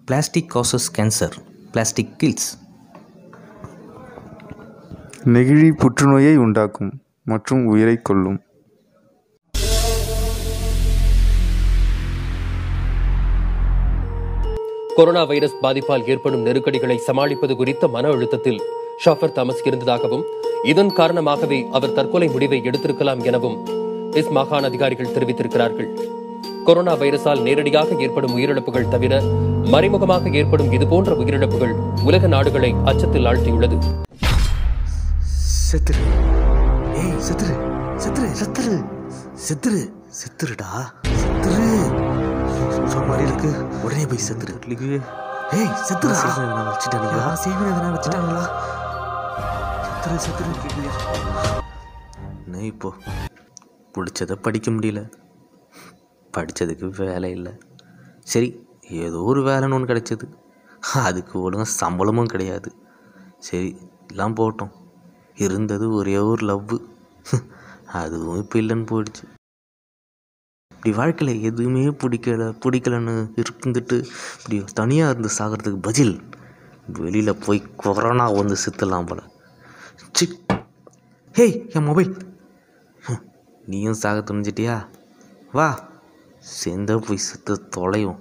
Plastic causes cancer plastic kills நெகிழி புற்றுநோயை உண்டாக்கும் மற்றும் உயிரைக் கொல்லும் கொரோனா வைரஸ் பாதிப்பால் ஏற்படும் நெருக்கடிகளை சமாளிப்பது குறித்த மன அழுத்தத்தில் ஷாஃபர் தாமஸ் இருந்ததாகவும் இதன் காரணமாகவே அவர் தற்கொலை முடிவை எடுத்திருக்கலாம் எனவும் இஸ் மாகாண அதிகாரிகள் தெரிவித்திருக்கிறார்கள் கொரோனா வைரஸால் நேரடியாக ஏற்படும் உயிரிழப்புகள் தவிர மறைமுகமாக ஏற்படும் இதுபோன்ற உயிரிழப்புகள் உலக நாடுகளை அச்சத்தில் ஆழ்த்தியுள்ளது செத்துரு ஏய் செத்துரு செத்துரு செத்துரு செத்துரு செத்துருடா செத்துரு சொல்ற மாதிரி இருக்கு உடனே போய் செத்துரு ஏய் செத்துரு வச்சுட்டானுங்களா செய்வன எதனா வச்சுட்டானுங்களா செத்துரு செத்துரு என்ன இப்போ பிடிச்சதை படிக்க முடியல படித்ததுக்கு வேலை இல்லை சரி ஏதோ ஒரு வேலைன்னு ஒன்று கிடைச்சது அதுக்கு ஒழுங்காக சம்பளமும் கிடையாது சரி எல்லாம் போட்டோம் இருந்தது ஒரே ஒரு லவ்வு அதுவும் இப்போ இல்லைன்னு போயிடுச்சு இப்படி வாழ்க்கையில் எதுவுமே பிடிக்கல பிடிக்கலன்னு இருந்துட்டு இப்படி தனியாக இருந்து சாகிறதுக்கு பதில் வெளியில் போய் கொரோனா வந்து செத்துலாம் போல சி ஹேய் என் மொபைல் நீயும் சாக துணிஞ்சிட்டியா வா சேர்ந்த போய் செத்து தொலையும்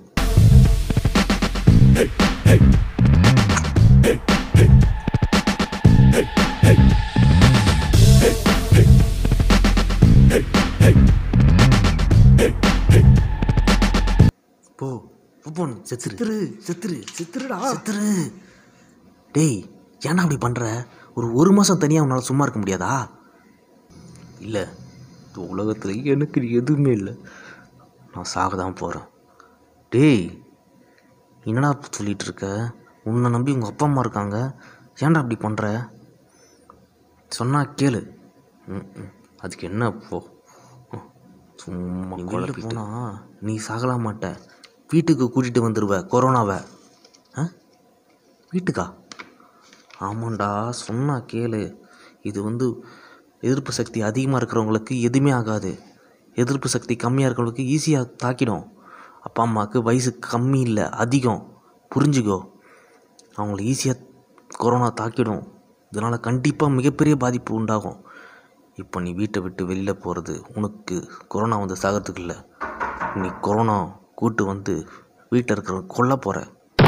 போ போன் செத்துரு செத்துரு செத்துருடா செத்துரு டேய் ஏன்டா அப்படி பண்ணுற ஒரு ஒரு மாதம் தனியாக உன்னால் சும்மா இருக்க முடியாதா இல்லை இந்த உலகத்தில் எனக்கு எதுவுமே இல்லை நான் சாக தான் போகிறேன் டேய் என்னடா சொல்லிட்டு இருக்க உன்னை நம்பி உங்கள் அப்பா அம்மா இருக்காங்க ஏன்டா அப்படி பண்ணுற சொன்னா கேளு ம் ம். அதுக்கு என்ன போ ம். சும்மா வெளில போனா நீ சாகலாம் மாட்ட வீட்டுக்கு கூட்டிகிட்டு வந்துடுவ கொரோனாவை ஆ வீட்டுக்கா ஆமாண்டா சொன்னா கேளு இது வந்து எதிர்ப்பு சக்தி அதிகமாக இருக்கிறவங்களுக்கு எதுவுமே ஆகாது எதிர்ப்பு சக்தி கம்மியாக இருக்கிறவங்களுக்கு ஈஸியாக தாக்கிடும் அப்பா அம்மாவுக்கு வயசு கம்மி இல்லை அதிகம் புரிஞ்சுக்கோ அவங்கள ஈஸியாக கொரோனா தாக்கிடும் இதனால் கண்டிப்பாக மிகப்பெரிய பாதிப்பு உண்டாகும் இப்போ நீ வீட்டை விட்டு வெளியில் போகிறது உனக்கு கொரோனா வந்து சாகிறதுக்கு இல்லை நீ கொரோனா கூட்டு வந்து வீட்டில் இருக்கிறவங்க கொல்ல போகிற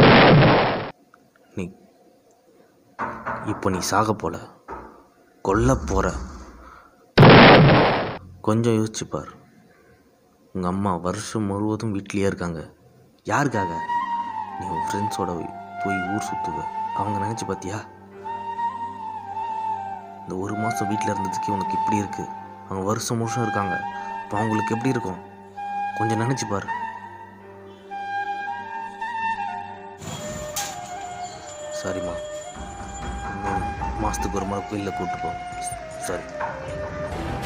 நீ இப்போ நீ சாக போல கொல்ல போகிற கொஞ்சம் யோசிச்சு பார் உங்கள் அம்மா வருஷம் முழுவதும் வீட்லேயே இருக்காங்க யாருக்காக நீ உன் ஃப்ரெண்ட்ஸோட போய் ஊர் சுற்றுவ அவங்க நினச்சி பார்த்தியா இந்த ஒரு மாதம் வீட்டில் இருந்ததுக்கே உனக்கு இப்படி இருக்குது அவங்க வருஷம் வருஷம் இருக்காங்க இப்போ அவங்களுக்கு எப்படி இருக்கும் கொஞ்சம் நினச்சி பாரு சரிம்மா இன்னும் மாதத்துக்கு ஒரு முறை கோயிலில் கூப்பிட்டு போ சரி